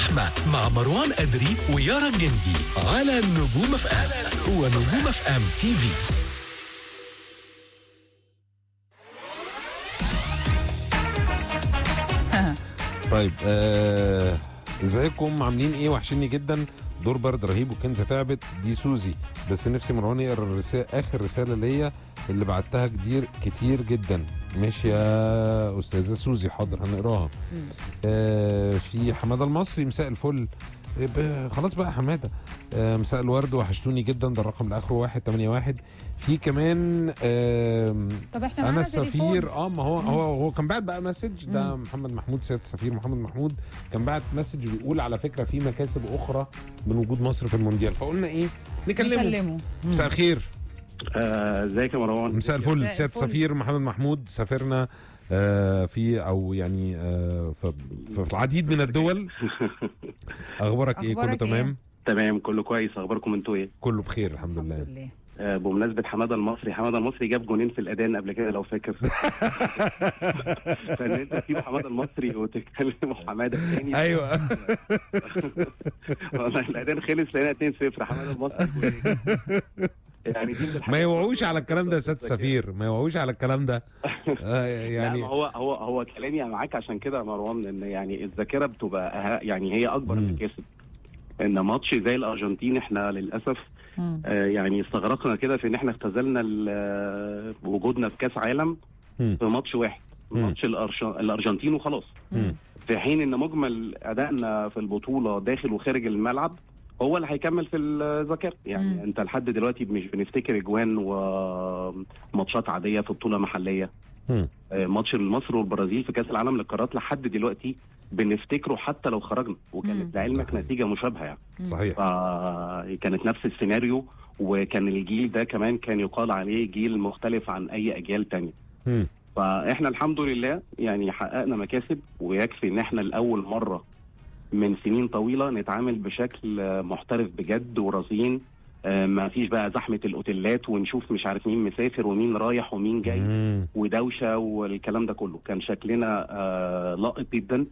اللحمة مع مروان أدري ويارا الجندي على نجوم اف ام هو نجوم اف ام تي في طيب آه، ازيكم عاملين ايه وحشني جدا دور برد رهيب وكنزه تعبت دي سوزي بس نفسي مروان يقرا الرسالة اخر رساله ليا اللي بعتها كتير كتير جدا ماشي يا استاذه سوزي حاضر هنقراها آه في حماده المصري مساء الفل إيه ب- خلاص بقى حماده آه مساء الورد وحشتوني جدا ده الرقم اللي اخره 181 في كمان آه طب احنا انا معانا السفير تليفون. اه ما هو هو هو كان بعت بقى مسج ده محمد محمود سياده السفير محمد محمود كان بعت مسج بيقول على فكره في مكاسب اخرى من وجود مصر في المونديال فقلنا ايه نكلمه نكلمه مساء الخير آه، ازيك يا مروان مساء الفل مساء سياده الفل. السفير محمد محمود سافرنا آه في او يعني آه في, في العديد من الدول اخبارك ايه كله أخبارك إيه؟ تمام تمام كله كويس اخباركم انتوا ايه كله بخير الحمد الحمد لله لله آه بمناسبه حماده المصري حماده المصري جاب جونين في الاذان قبل كده لو فاكر فان انت تسيب حماده المصري وتتكلم حماده تاني ايوه والله الاذان خلص لقينا 2 0 حماده المصري جونين. يعني دي من ما الحاجات يوعوش على الكلام ده يا سياده السفير ما يوعوش على الكلام ده آه يعني يعني لا ما هو هو هو كلامي معاك عشان كده يا مروان ان يعني الذاكره بتبقى أها يعني هي اكبر مم. مكاسب ان ماتش زي الارجنتين احنا للاسف مم. آه، يعني استغرقنا كده في ان احنا اختزلنا ال- آه، وجودنا في كاس عالم مم. في ماتش واحد مم. ماتش الأرش- الارجنتين وخلاص مم. في حين ان مجمل ادائنا في البطوله داخل وخارج الملعب هو اللي هيكمل في الذاكره يعني مم. انت لحد دلوقتي مش بنفتكر اجوان وماتشات عاديه في بطوله محليه مم. آه، ماتش مصر والبرازيل في كاس العالم للقارات لحد دلوقتي بنفتكره حتى لو خرجنا مم. وكانت لعلمك نتيجه مشابهه يعني صحيح فكانت نفس السيناريو وكان الجيل ده كمان كان يقال عليه جيل مختلف عن اي اجيال تانية مم. فاحنا الحمد لله يعني حققنا مكاسب ويكفي ان احنا لاول مره من سنين طويله نتعامل بشكل آه، محترف بجد ورصين آه، ما فيش بقى زحمه الاوتيلات ونشوف مش عارف مين مسافر ومين رايح ومين جاي مم. ودوشه والكلام ده كله كان شكلنا آه لائق جدا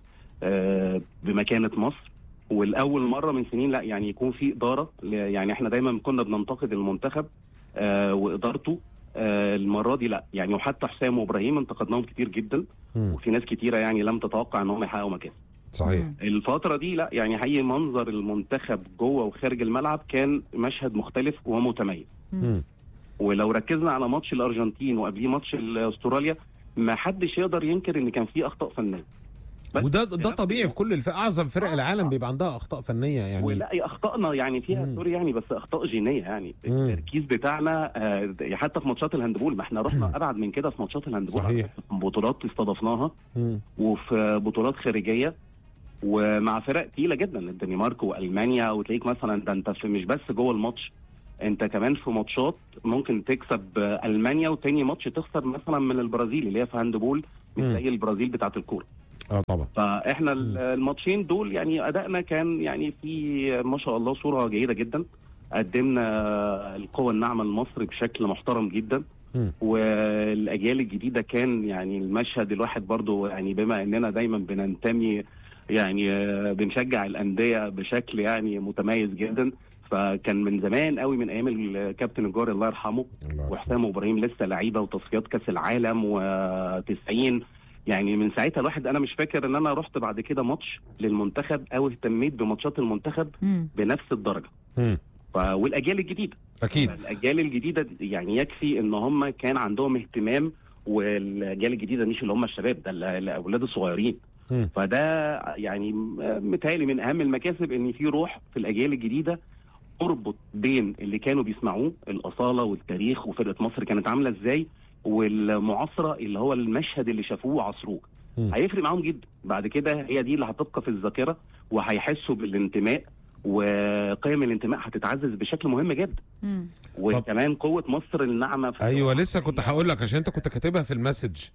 آه بمكانه مصر والاول مره من سنين لا يعني يكون في اداره ل- يعني احنا دايما كنا بننتقد المنتخب آه وادارته آه المره دي لا يعني وحتى حسام وابراهيم انتقدناهم كتير جدا مم. وفي ناس كتيره يعني لم تتوقع ان هم يحققوا مكان صحيح مم. الفتره دي لا يعني حقيقي منظر المنتخب جوه وخارج الملعب كان مشهد مختلف ومتميز مم. ولو ركزنا على ماتش الارجنتين وقبليه ماتش استراليا ما حدش يقدر ينكر ان كان في اخطاء فنيه بس وده ده طبيعي في كل الف... اعظم فرق العالم بيبقى عندها اخطاء فنيه يعني ولا اخطائنا يعني فيها مم. سوري يعني بس اخطاء جينيه يعني مم. التركيز بتاعنا آه، حتى في ماتشات الهاندبول ما احنا رحنا ابعد من كده في ماتشات الهاندبول صحيح. في بطولات استضفناها مم. وفي بطولات خارجيه ومع فرق تقيله جدا الدنمارك والمانيا وتلاقيك مثلا ده انت في مش بس جوه الماتش انت كمان في ماتشات ممكن تكسب آه، المانيا وتاني ماتش تخسر مثلا من البرازيل اللي هي في هاندبول مش مم. زي البرازيل بتاعت الكوره اه طبعا فاحنا ال- مم. الماتشين دول يعني ادائنا كان يعني في ما شاء الله صوره جيده جدا قدمنا القوة الناعمة لمصر بشكل محترم جدا مم. والاجيال الجديده كان يعني المشهد الواحد برضو يعني بما اننا دايما بننتمي يعني آه، بنشجع الانديه بشكل يعني متميز جدا فكان من زمان قوي من ايام الكابتن الجار الله يرحمه الله يرحمه. وحسام وابراهيم لسه لعيبه وتصفيات كاس العالم و90 يعني من ساعتها الواحد انا مش فاكر ان انا رحت بعد كده ماتش للمنتخب او اهتميت بماتشات المنتخب مم. بنفس الدرجه مم. ف... والاجيال الجديده اكيد الاجيال الجديده يعني يكفي ان هم كان عندهم اهتمام والاجيال الجديده مش اللي هم الشباب ده ال- الاولاد الصغيرين مم. فده يعني م- متهيألي من اهم المكاسب ان في روح في الاجيال الجديده تربط بين اللي كانوا بيسمعوه الاصاله والتاريخ وفرقه مصر كانت عامله ازاي والمعاصره اللي هو المشهد اللي شافوه وعصروه مم. هيفرق معاهم جدا بعد كده هي دي اللي هتبقى في الذاكره وهيحسوا بالانتماء وقيم الانتماء هتتعزز بشكل مهم جدا مم. وكمان قوه مصر الناعمه في ايوه لسه كنت هقول لك عشان انت كنت كاتبها في المسج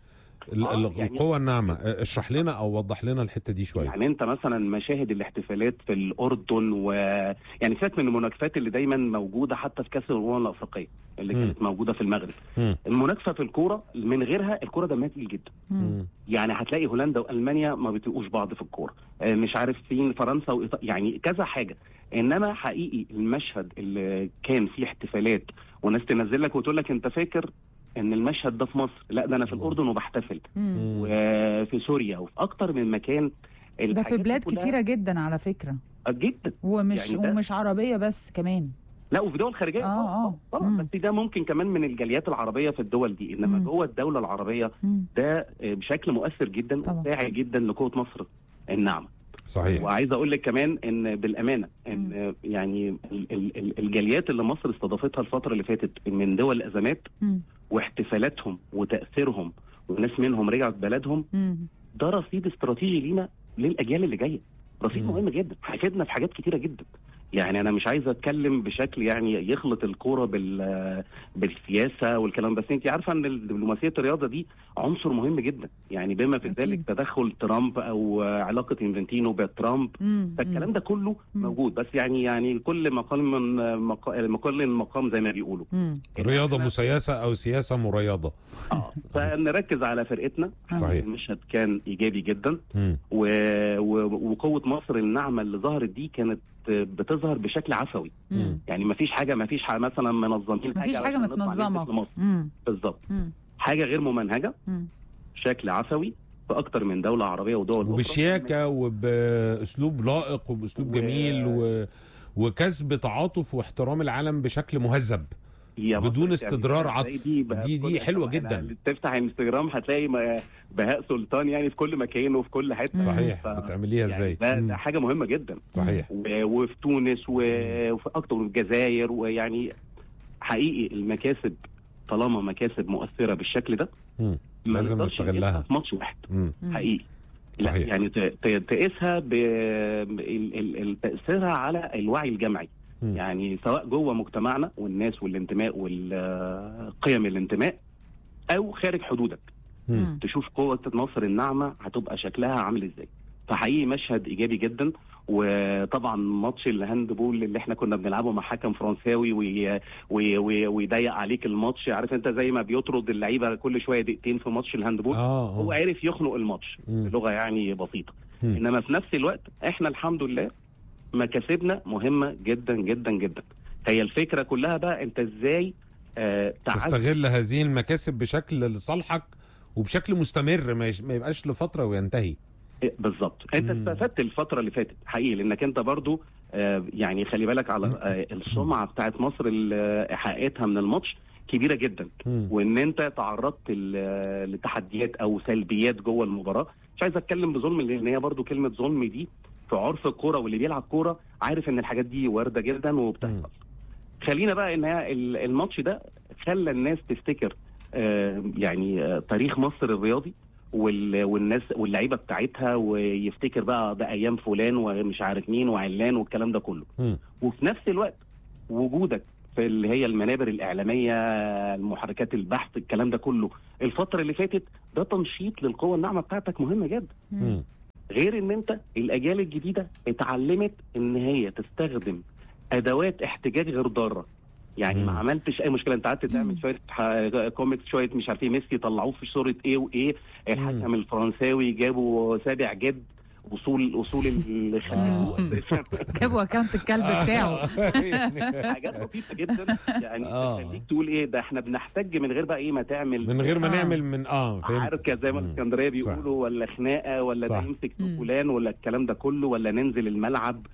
ال- آه، ال- يعني- القوة الناعمة آه، اشرح لنا او وضح لنا الحتة دي شوية يعني انت مثلا مشاهد الاحتفالات في الاردن و يعني سيبك من المناكفات اللي دايما موجوده حتى في كاس الامم الافريقيه اللي مم. كانت موجوده في المغرب مم. المناكفه في الكوره من غيرها الكوره دمها تقيل جدا مم. يعني هتلاقي هولندا والمانيا ما بيطيقوش بعض في الكوره آه، مش عارف فين فرنسا وإيطاليا يعني كذا حاجه انما حقيقي المشهد اللي كان فيه احتفالات وناس تنزل لك وتقول لك انت فاكر ان المشهد ده في مصر لا ده انا في الاردن وبحتفل مم. وفي سوريا وفي اكتر من مكان ده في الحاجات دي بلاد كلها- كتيره جدا على فكره جدا ومش يعني ده- ومش عربيه بس كمان لا وفي دول خارجيه آه، طبعاً، آه. طبعا مم. بس ده ممكن كمان من الجاليات العربيه في الدول دي انما مم. جوه الدوله العربيه مم. ده آه، بشكل مؤثر جدا طبعاً. وفاعل جدا لقوه مصر الناعمه صحيح وعايز اقول لك كمان ان بالامانه ان آه، يعني ال- ال- ال- الجاليات اللي مصر استضافتها الفتره اللي فاتت من دول الازمات مم. واحتفالاتهم وتاثيرهم وناس منهم رجعت بلدهم مم. ده رصيد استراتيجي لينا للاجيال اللي جايه رصيد مم. مهم جدا هيفيدنا في حاجات كتيره جدا يعني انا مش عايز اتكلم بشكل يعني يخلط الكوره بال بالسياسه والكلام بس انت عارفه ان الدبلوماسيه الرياضه دي عنصر مهم جدا يعني بما في أكيد. ذلك تدخل ترامب او علاقه انفنتينو بترامب مم. فالكلام ده كله مم. موجود بس يعني يعني كل مقام من مقا- مقال مقام زي ما بيقولوا مم. رياضة مسيسة او سياسة مريضة اه فنركز على فرقتنا صحيح. المشهد كان ايجابي جدا مم. و... و... وقوه مصر الناعمه اللي ظهرت دي كانت بتظهر بشكل عفوي مم. يعني ما فيش حاجه ما فيش حاجة مثلا منظمين مفيش حاجه علشان نطلع متنظمه نمسك لمصر. مم. بالظبط مم. حاجه غير ممنهجه مم. بشكل عفوي في اكتر من دوله عربيه ودول أخرى. وبشياكة وباسلوب لائق وباسلوب و- جميل و... وكسب تعاطف واحترام العالم بشكل مهذب هي مصر بدون يعني استدرار زي عطف. بقى دي- في دي كل- حلوة طبعاً جداً. يعني تفتح انستجرام هتلاقي م- بهاء سلطان يعني في كل مكان وفي كل حته صحيح ف- بتعمليها يعني ازاي ده, مم. ده حاجه مهمه جدا صحيح و- وفي تونس و- وفي اكتر من الجزائر ويعني حقيقي المكاسب طالما مكاسب مؤثره بالشكل ده مم. ما لازم نقدرش نستغلها. نقيسها في ماتش واحد مم. مم. حقيقي لا صحيح. يعني ت- ت- تقيسها بتاثيرها على الوعي الجمعي مم. يعني سواء جوه مجتمعنا والناس والانتماء والقيم الانتماء او خارج حدودك مم. مم. تشوف قوه مصر الناعمه هتبقى شكلها عامل ازاي فحقيقي مشهد ايجابي جدا وطبعا ماتش الهاندبول اللي احنا كنا بنلعبه مع حكم فرنساوي وي وي وي ويضيق عليك الماتش عارف انت زي ما بيطرد اللعيبه كل شويه دقيقتين في ماتش الهاندبول اه هو اه عرف يخنق الماتش مم. بلغه يعني بسيطه مم. انما في نفس الوقت احنا الحمد لله مكاسبنا مهمه جدا جدا جدا هي الفكره كلها بقى انت ازاي آه تعزز تستغل هذه المكاسب بشكل لصالحك وبشكل مستمر ما, يش... ما يبقاش لفترة وينتهي بالظبط انت مم. استفدت الفتره اللي فاتت حقيقي لانك انت برضو آه يعني خلي بالك على آه السمعه بتاعت مصر اللي حققتها من الماتش كبيره جدا مم. وان انت تعرضت ل- لتحديات او سلبيات جوه المباراه مش عايز اتكلم بظلم لان هي برضو كلمه ظلم دي في عرف الكوره واللي بيلعب كوره عارف ان الحاجات دي وارده جدا مم. وبتحصل خلينا بقى ان هي ال- الماتش ده خلى الناس تفتكر آه، يعني آه، تاريخ مصر الرياضي وال- والناس واللعيبه بتاعتها ويفتكر بقى ده ايام فلان ومش عارف مين وعلان والكلام ده كله مم. وفي نفس الوقت وجودك في اللي هي المنابر الاعلاميه المحركات البحث الكلام ده كله الفتره اللي فاتت ده تنشيط للقوه الناعمه بتاعتك مهمه جدا مم. غير ان انت الاجيال الجديده اتعلمت ان هي تستخدم ادوات احتجاج غير ضاره يعني مم. ما عملتش اي مشكله انت قعدت تعمل شويه ح- كوميكس شويه مش عارف ايه ميسي طلعوه في صوره ايه وايه الحكم الفرنساوي جابوا سابع جد اصول اصول اللي خلوه جابوا اكونت الكلب بتاعه حاجات لطيفه جدا يعني آه. تخليك تقول ايه ده احنا بنحتج من غير بقى ايه ما تعمل من غير ما آه. نعمل من اه فهمت عركه زي ما مم. الاسكندريه صح. بيقولوا ولا خناقه ولا ده صح. يمسك مم. في فلان ولا الكلام ده كله ولا ننزل الملعب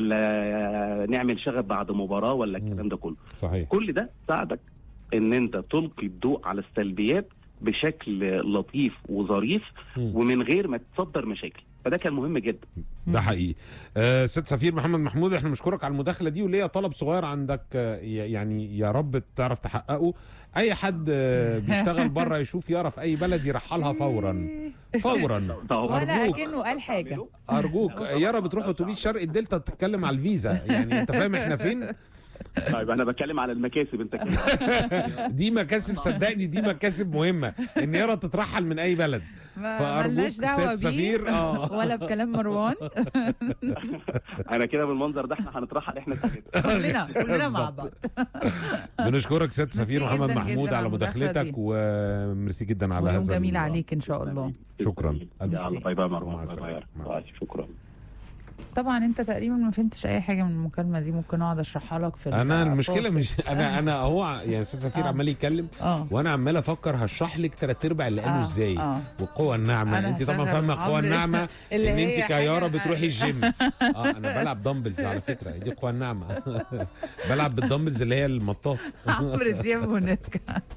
ولا نعمل شغب بعد مباراه ولا مم. الكلام ده كله صحيح كل ده ساعدك ان انت تلقي الضوء على السلبيات بشكل لطيف وظريف مم. ومن غير ما تصدر مشاكل فده كان مهم جدا ده حقيقي آه ست سفير محمد محمود احنا بنشكرك على المداخله دي وليا طلب صغير عندك آه ي- يعني يا رب تعرف تحققه اي حد آه بيشتغل بره يشوف يقرا في اي بلد يرحلها فورا فورا طبعا ولا أرجوك. اكنه قال حاجه ارجوك يارا بتروح اتوبيس شرق الدلتا تتكلم على الفيزا يعني انت فاهم احنا فين طيب انا بتكلم على المكاسب انت كده دي مكاسب صدقني دي مكاسب مهمه ان يارا تترحل من اي بلد ما فارجوك ملناش دعوه سيد بيه سفير اه ولا بكلام مروان انا كده بالمنظر ده احنا هنترحل احنا الثلاثه كلنا كلنا مع بالظبط. بعض بنشكرك سيد ميرسي سفير محمد جداً محمود جداً على على المداخلة مداخلتك دي. وميرسي جدا على هذا ويوم جميل ال- عليك ان شاء الله شكرا ألف يلا باي باي مع مروان باي السلامة. باي مع باي. شكرا طبعا انت تقريبا ما فهمتش اي حاجه من المكالمه دي ممكن اقعد اشرحها لك في انا المشكله الفاصل. مش انا انا هو يعني سيد سفير آه. عمال يتكلم اه وانا عمال افكر هشرح لك ثلاث ارباع اللي قاله آه، ازاي آه. والقوه الناعمه أنا انت طبعا هشغل فاهمه القوه عمرو الناعمه اللي ان هي انت كيارا حاجة- بتروحي الجيم اه انا بلعب دمبلز على فكره دي القوه الناعمه بلعب بالدمبلز اللي هي المطاط عمرو دياب ونرجع